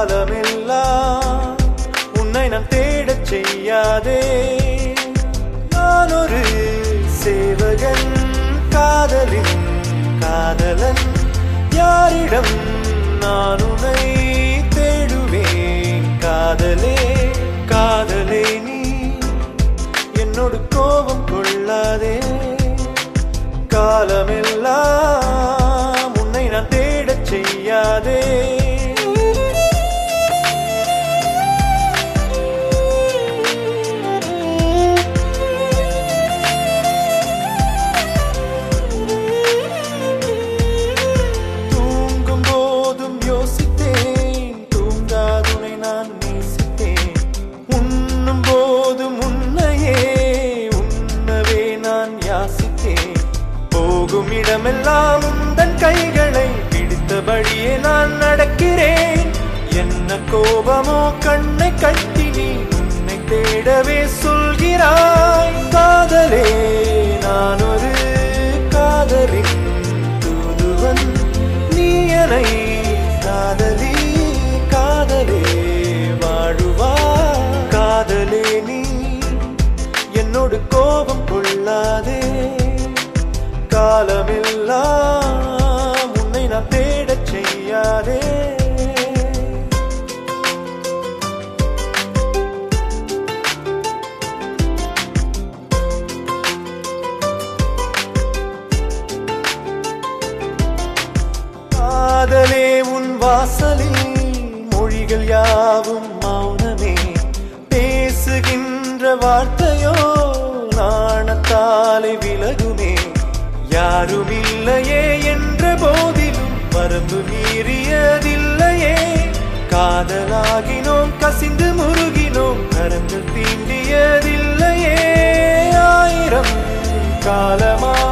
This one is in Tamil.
காலமெல்லாம் உன்னை நான் தேடச் செய்யாதே நான் ஒரு சேவகன் காதலின் காதலன் யாரிடம் நான் உன்னை தேடுவேன் காதலே காதலே நீ என்னோடு கோபம் கொள்ளாதே காலமெல்லாம் உன்னை நான் தேடச் செய்யாதே தூங்கும் போதும் யோசித்தேன் தூங்காதுனை நான் நேசித்தேன் உண்ணும் போதும் உன்னையே உண்ணவே நான் யாசித்தேன் போகும் இடமெல்லாம் உந்தன் கைகளை பிடித்தபடியே நான் நடக்கிறேன் என்ன கோபமோ கண்ணை கட்டி நீ உன்னை தேடவே சொல்கிறாய் காதலே நான் ஒரு காதலின் தூதுவன் நீ என்னை காதலி காதலே வாழுவா காதலே நீ என்னோடு கோபம் கொள்ளாதே காலமெல்லாம் உன்னை நான் தேடச் செய்யாதே காதலே உன் வாசலில் மொழிகள் யாவும் மௌனமே பேசுகின்ற வார்த்தையோ நாணத்தாலே விலகுமே யாரும் இல்லையே என்ற போதிலும் வரம்பு மீறியதில்லையே காதலாகினோம் கசிந்து முருகினோம் கரங்கள் தீண்டியதில்லையே ஆயிரம் காலமா